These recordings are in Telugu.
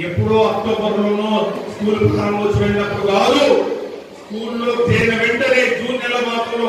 ఎప్పుడో అక్టోబర్ లోనో స్కూల్ ప్రారంభోత్సవమైనప్పుడు కాదు స్కూల్లో చేరిన వెంటనే జూన్ నెల మాసంలో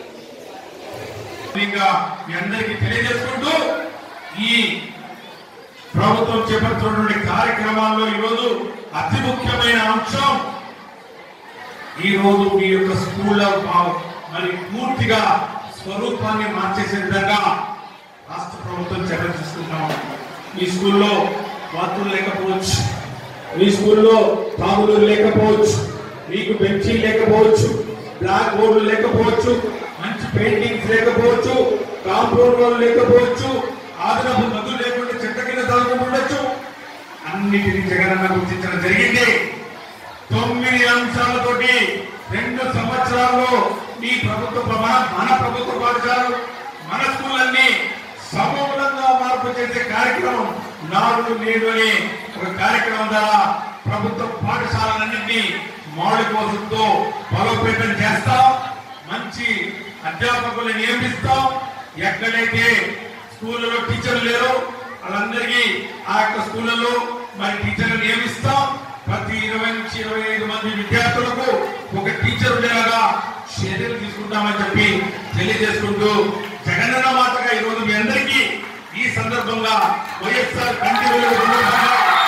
ఇంకా మీ అందరికీ తెలియజేసుకుంటూ ఈ ప్రభుత్వం చేపడుతున్నటువంటి కార్యక్రమాల్లో ఈరోజు అతి ముఖ్యమైన అంశం ఈ రోజు మీ యొక్క స్కూల్లో భా- మరి పూర్తిగా స్వరూపాన్ని మార్చేసే విధంగా రాష్ట్ర ప్రభుత్వం చర్యలు తీసుకుంటాం మీ స్కూల్లో బాత్రూమ్ లేకపోవచ్చు మీ స్కూల్లో తాగులు లేకపోవచ్చు మీకు బెంచీలు లేకపోవచ్చు బ్లాక్ బోర్డులు లేకపోవచ్చు మంచి పెయింటింగ్స్ లేకపోవచ్చు కాంపౌండ్ వాళ్ళు లేకపోవచ్చు ఆదరపు నదులు లేకుండా చెట్ల కింద చదువుకుంటూ ఉండొచ్చు అన్నిటిని జగనన్న గుర్తించడం జరిగింది తొమ్మిది అంశాలతోటి రెండు సంవత్సరాల్లో ఈ ప్రభుత్వ ప్రమా- మన ప్రభుత్వ పాఠశాలలు మన స్కూళ్ళన్నీ సమూలంగా మార్పు చేసే కార్యక్రమం నాడు నేడు అనే ఒక కార్యక్రమం ద్వారా ప్రభుత్వ పాఠశాలలన్నింటినీ మౌలిక వసతితో బలోపేతం చేస్తాం మంచి అధ్యాపకులు నియమిస్తాం ఎక్కడైతే స్కూళ్ళలో టీచర్లు లేరో వాళ్ళందరికీ ఆ యొక్క స్కూళ్ళలో మరి టీచర్లు నియమిస్తాం ప్రతి ఇరవై నుంచి ఇరవై ఐదు మంది విద్యార్థులకు ఒక టీచర్ ఉండేలాగా చర్యలు తీసుకుంటామని చెప్పి తెలియజేసుకుంటూ జగనన్న మాటగా ఈ రోజు మీ అందరికీ ఈ సందర్భంగా వైఎస్ఆర్ కంటి వెలుగు సందర్భంగా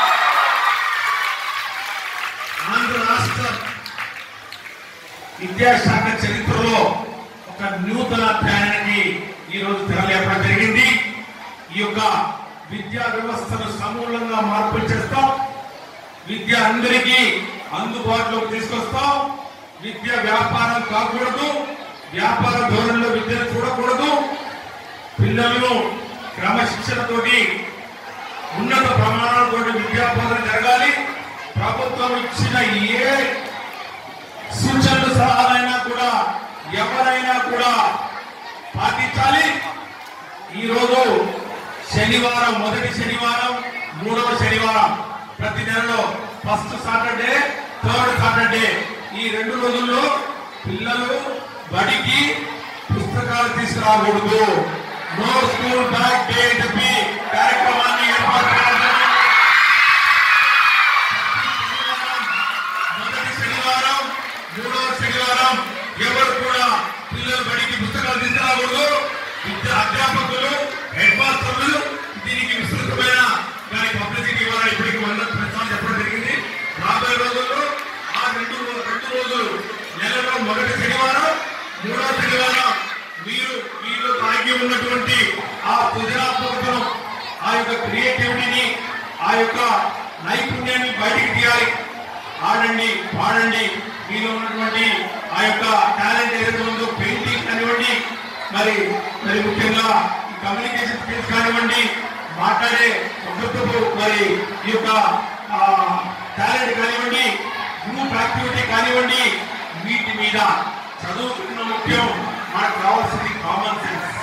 ఆంధ్ర రాష్ట్ర విద్యాశాఖ చరిత్రలో ఒక నూతన అధ్యాయానికి ఈ రోజు తెరలేపడం జరిగింది ఈ యొక్క విద్యా వ్యవస్థను సమూలంగా మార్పులు చేస్తాం విద్య అందరికీ అందుబాటులోకి తీసుకొస్తాం విద్య వ్యాపారం కాకూడదు వ్యాపార ధోరణిలో విద్యను చూడకూడదు పిల్లలను క్రమశిక్షణతోటి ఉన్నత ప్రమాణాలతో విద్యా బోధన జరగాలి ప్రభుత్వం ఇచ్చిన ఏ సూచనలు సలహాలైనా కూడా ఎవరైనా కూడా పాటించాలి ఈరోజు శనివారం మొదటి శనివారం మూడవ శనివారం ప్రతి నెలలో ఫస్ట్ సాటర్డే థర్డ్ సాటర్డే ఈ రెండు రోజుల్లో పిల్లలు బడికి పుస్తకాలు తీసుకురాకూడదు నో స్కూల్ బ్యాగ్ డే అని చెప్పి కార్యక్రమాన్ని ఏర్పాటు చేయడం జరిగింది. మొదటి శనివారం మూడవ శనివారం ఎవరు కూడా పిల్లలు బడికి పుస్తకాలు తీసుకురాకూడదు విద్యా అధ్యాపకులు హెడ్ మాస్టర్లు దీనికి విస్తృతమైన దాని పబ్లిసిటీ ఇవ్వాలని ఇప్పటికి వంద ప్రశ్నలు చెప్పడం జరిగింది రాబోయే రోజుల్లో ఆ రెండు రో- రెండు రోజులు నెలలో మొదటి శనివారం మూడవ శనివారం మీరు మీలో దాగి ఉన్నటువంటి ఆ సృజనాత్మకతను ఆ యొక్క క్రియేటివిటీని ఆ యొక్క నైపుణ్యాన్ని బయటికి తీయాలి ఆడండి పాడండి మీలో ఉన్నటువంటి ఆ యొక్క టాలెంట్ ఏదైతే ఉందో పెయింటింగ్ కానివ్వండి మరి మరి ముఖ్యంగా కమ్యూనికేషన్ స్కిల్స్ కానివ్వండి మాట్లాడే వృత్తపు మరి ఈ యొక్క టాలెంట్ కానివ్వండి గ్రూప్ యాక్టివిటీ కానివ్వండి వీటి మీద చదువుకున్న ముఖ్యం మనకు కావాల్సింది కామన్ సెన్స్